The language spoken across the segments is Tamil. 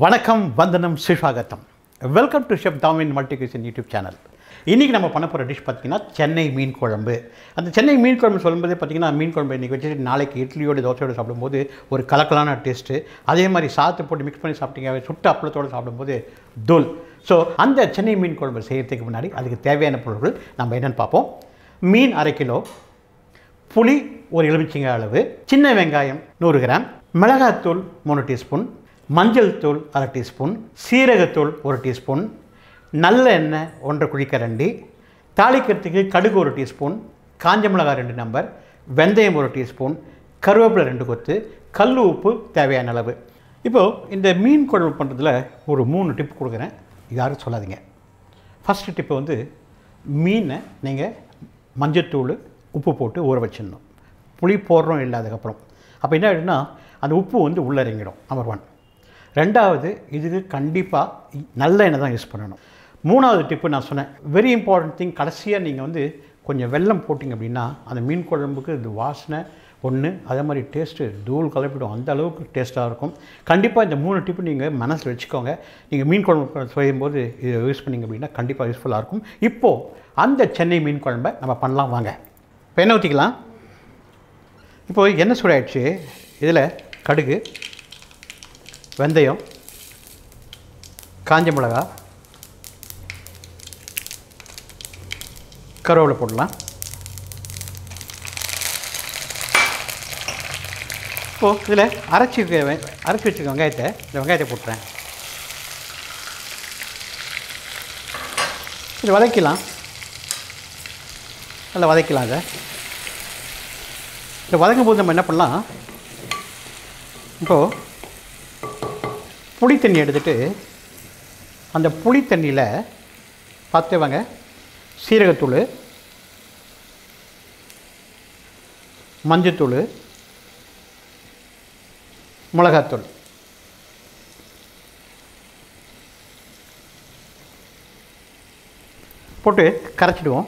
வணக்கம் வந்தனம் சுஸ்வாகத்தம் welcome to chef Thamin multi kitchen YouTube channel இன்றைக்கி நம்ம பண்ண போகிற டிஷ் பார்த்திங்கன்னா சென்னை மீன் குழம்பு அந்த சென்னை மீன் குழம்பு சொல்லும்போது பார்த்திங்கன்னா மீன் குழம்பு இன்றைக்கி வச்சுட்டு நாளைக்கு இட்லியோட தோசையோடு சாப்பிடும்போது ஒரு கலக்கலான டேஸ்ட்டு அதே மாதிரி சாத்து போட்டு மிக்ஸ் பண்ணி சாப்பிட்டீங்க சுட்ட அப்பளத்தோடு சாப்பிடும்போது தூள் ஸோ அந்த சென்னை மீன் குழம்பு செய்கிறதுக்கு முன்னாடி அதுக்கு தேவையான பொருட்கள் நம்ம என்னென்னு பார்ப்போம் மீன் அரை கிலோ புளி ஒரு எலுமிச்சங்காய் அளவு சின்ன வெங்காயம் நூறு கிராம் மிளகாத்தூள் மூணு டீஸ்பூன் மஞ்சள் தூள் அரை டீஸ்பூன் சீரகத்தூள் ஒரு டீஸ்பூன் நல்ல எண்ணெய் ஒன்றரை குழிக்கரண்டி தாளிக்கிறதுக்கு கடுகு ஒரு டீஸ்பூன் காஞ்ச மிளகாய் ரெண்டு நம்பர் வெந்தயம் ஒரு டீஸ்பூன் கருவேப்பிலை ரெண்டு கொத்து கல் உப்பு தேவையான அளவு இப்போது இந்த மீன் குழம்பு பண்ணுறதுல ஒரு மூணு டிப் கொடுக்குறேன் யாரும் சொல்லாதீங்க ஃபஸ்ட்டு டிப்பு வந்து மீனை நீங்கள் மஞ்சத்தூள் உப்பு போட்டு ஊற வச்சிடணும் புளி போடுறோம் இல்லை அதுக்கப்புறம் அப்போ என்ன ஆகிடும்னா அந்த உப்பு வந்து உள்ளே இறங்கிடும் நம்பர் ஒன் ரெண்டாவது இதுக்கு கண்டிப்பாக நல்ல எண்ணெய் தான் யூஸ் பண்ணணும் மூணாவது டிப்பு நான் சொன்னேன் வெரி இம்பார்ட்டன்ட் திங் கடைசியாக நீங்கள் வந்து கொஞ்சம் வெல்லம் போட்டிங்க அப்படின்னா அந்த மீன் குழம்புக்கு இது வாசனை ஒன்று அதே மாதிரி டேஸ்ட்டு தூள் கலப்பிடும் அந்த அளவுக்கு டேஸ்ட்டாக இருக்கும் கண்டிப்பாக இந்த மூணு டிப்பு நீங்கள் மனசில் வச்சுக்கோங்க நீங்கள் மீன் குழம்பு செய்யும்போது இது யூஸ் பண்ணிங்க அப்படின்னா கண்டிப்பாக யூஸ்ஃபுல்லாக இருக்கும் இப்போது அந்த சென்னை மீன் குழம்பை நம்ம பண்ணலாம் வாங்க இப்போ எண்ணெய் ஊற்றிக்கலாம் இப்போ எண்ணெய் சூடாயிடுச்சு இதில் கடுகு வெந்தயம் காஞ்ச மிளகா கருவேப்பிலை போடலாம் இப்போது இதில் அரைச்சி இருக்க வெ- அரைச்சி வச்சுருக்க வெங்காயத்தை இந்த வெங்காயத்தை போட்டுறேன் இது வதக்கலாம் நல்லா வதக்கலாம் இதை இதை வதக்கும் போது நம்ம என்ன பண்ணலாம் இப்போது புளி தண்ணி எடுத்துட்டு அந்த புளி தண்ணியில் பார்த்து வாங்க சீரகத்தூள் மஞ்சத்தூள் மிளகாத்தூள் போட்டு கரைச்சிடுவோம்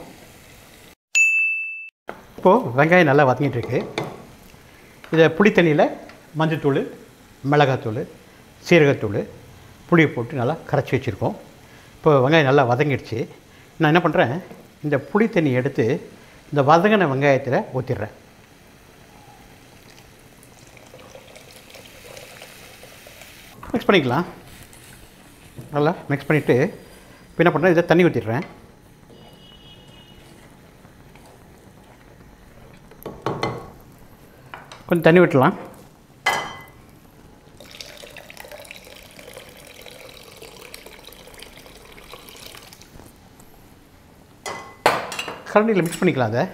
இப்போது வெங்காயம் நல்லா வதங்கிட்டு இருக்கு இதை புளி தண்ணியில் மஞ்சத்தூள் மிளகாத்தூள் சீரகத்தூள் புளியை போட்டு நல்லா கரைச்சி வச்சுருக்கோம் இப்போ வெங்காயம் நல்லா வதங்கிடுச்சு நான் என்ன பண்ணுறேன் இந்த புளி தண்ணி எடுத்து இந்த வதங்கின வெங்காயத்தில் ஊற்றிடுறேன் மிக்ஸ் பண்ணிக்கலாம் நல்லா மிக்ஸ் பண்ணிவிட்டு இப்போ என்ன பண்ணுறேன் இதை தண்ணி ஊற்றிடுறேன் கொஞ்சம் தண்ணி விட்டுலாம் கரண்டியில் மிக்ஸ் பண்ணிக்கலாம் அதை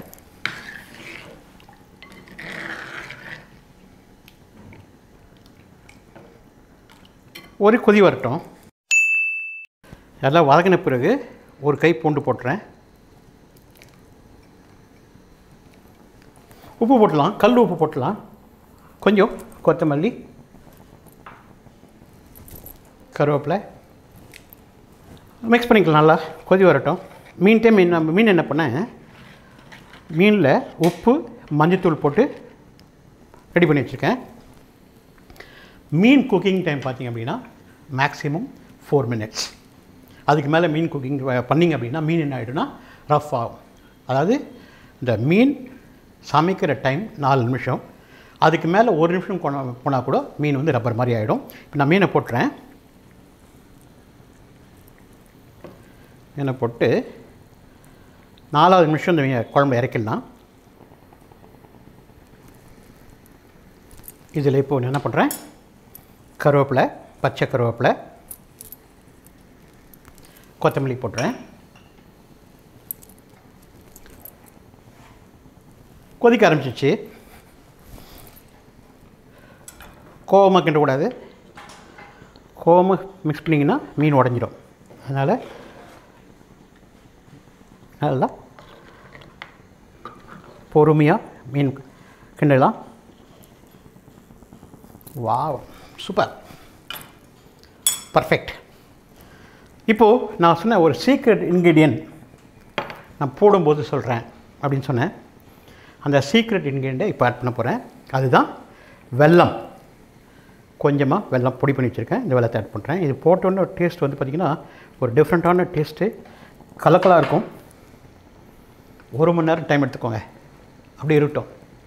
ஒரு கொதி வரட்டும் எல்லாம் வதங்கின பிறகு ஒரு கை பூண்டு போட்டுறேன் உப்பு போட்டுடலாம் கல் உப்பு போட்டுடலாம் கொஞ்சம் கொத்தமல்லி கருவேப்பிலை மிக்ஸ் பண்ணிக்கலாம் நல்லா கொதி வரட்டும் மீன் டைம் மீன் நம்ம மீன் என்ன பண்ணேன் மீனில் உப்பு மஞ்சத்தூள் போட்டு ரெடி பண்ணி வச்சுருக்கேன் மீன் குக்கிங் டைம் பார்த்தீங்க அப்படின்னா மேக்ஸிமம் ஃபோர் மினிட்ஸ் அதுக்கு மேலே மீன் குக்கிங் பண்ணிங்க அப்படின்னா மீன் என்ன ஆகிடும்னா ரஃப் ஆகும் அதாவது இந்த மீன் சமைக்கிற டைம் நாலு நிமிஷம் அதுக்கு மேலே ஒரு நிமிஷம் போனால் கூட மீன் வந்து ரப்பர் மாதிரி ஆகிடும் இப்போ நான் மீனை போட்டுறேன் மீனை போட்டு நாலாவது நிமிஷம் இந்த மீ- குழம்பு இறக்கிடலாம் இதில் இப்போ என்ன பண்ணுறேன் கருவேப்பிலை பச்சை கருவேப்பிலை கொத்தமல்லி போட்டுறேன் கொதிக்க ஆரம்பிச்சிச்சு கோவமாக கிண்டக்கூடாது கோவமாக மிக்ஸ் பண்ணிங்கன்னா மீன் உடஞ்சிடும் அதனால் நல்லா பொறுமையாக மீன் கிண்டலாம் வாவ் சூப்பர் பர்ஃபெக்ட் இப்போது நான் சொன்ன ஒரு சீக்ரெட் இன்க்ரீடியன்ட் நான் போடும்போது சொல்கிறேன் அப்படின்னு சொன்னேன் அந்த சீக்ரெட் இன்க்ரீடியண்ட்டை இப்போ ஆட் பண்ண போகிறேன் அதுதான் வெல்லம் கொஞ்சமாக வெல்லம் பொடி பண்ணி வச்சுருக்கேன் இந்த வெள்ளத்தை ஆட் பண்ணுறேன் இது போட்டோன்னே ஒரு டேஸ்ட் வந்து பார்த்திங்கன்னா ஒரு டிஃப்ரெண்ட்டான டேஸ்ட்டு கலக்கலாக இருக்கும் ஒரு மணி நேரம் டைம் எடுத்துக்கோங்க அப்படி இருக்கட்டும்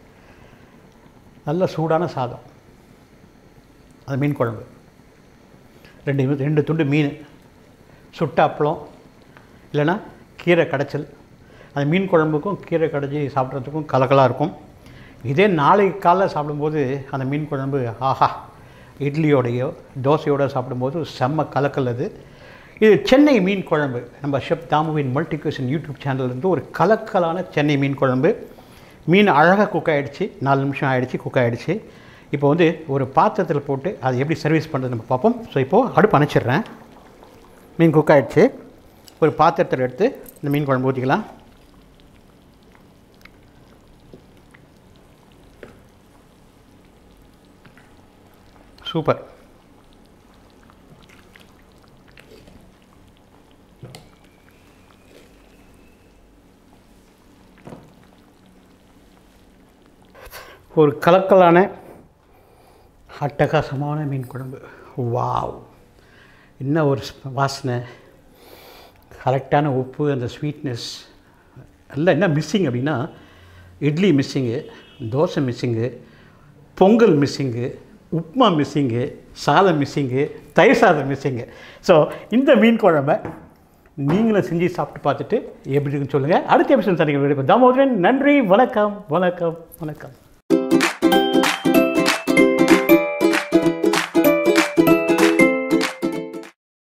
நல்ல சூடான சாதம் அது மீன் குழம்பு ரெண்டு மீ- ரெண்டு துண்டு மீன் சுட்ட அப்பளம் இல்லைன்னா கீரை கடைச்சல் அந்த மீன் குழம்புக்கும் கீரை கடைச்சி சாப்பிட்றதுக்கும் கலக்கலாக இருக்கும் இதே நாளைக்கு காலைல சாப்பிடும்போது அந்த மீன் குழம்பு ஆஹா இட்லியோடையோ தோசையோட சாப்பிடும்போது செம்ம கலக்கல் அது இது சென்னை மீன் குழம்பு நம்ம ஷெப் தாமுவின் மல்டிகேஷன் யூடியூப் சேனல்லேருந்து ஒரு கலக்கலான சென்னை மீன் குழம்பு மீன் அழகாக குக் ஆகிடுச்சு நாலு நிமிஷம் ஆகிடுச்சு குக் ஆகிடுச்சு இப்போ வந்து ஒரு பாத்திரத்தில் போட்டு அதை எப்படி சர்வீஸ் பண்ணுறது நம்ம பார்ப்போம் ஸோ இப்போது அடுப்பு அணைச்சிடுறேன் மீன் குக் ஆகிடுச்சு ஒரு பாத்திரத்தில் எடுத்து இந்த மீன் குழம்பு ஊற்றிக்கலாம் சூப்பர் ஒரு கலக்கலான அட்டகாசமான மீன் குழம்பு வாவ் என்ன ஒரு ஸ்- வாசனை கரெக்டான உப்பு அந்த ஸ்வீட்னஸ் எல்லாம் என்ன மிஸ்ஸிங் அப்படின்னா idli missing dosa missing pongal missing upma missing சாதம் மிஸ்ஸிங்கு தயிர் சாதம் மிஸ்ஸிங்கு ஸோ இந்த மீன் குழம்பை நீங்களும் செஞ்சு சாப்பிட்டு பார்த்துட்டு எப்படி இருக்குன்னு சொல்லுங்கள் அடுத்த எபிசோட் சந்திக்க தாமோதரன் நன்றி வணக்கம் வணக்கம் வணக்கம்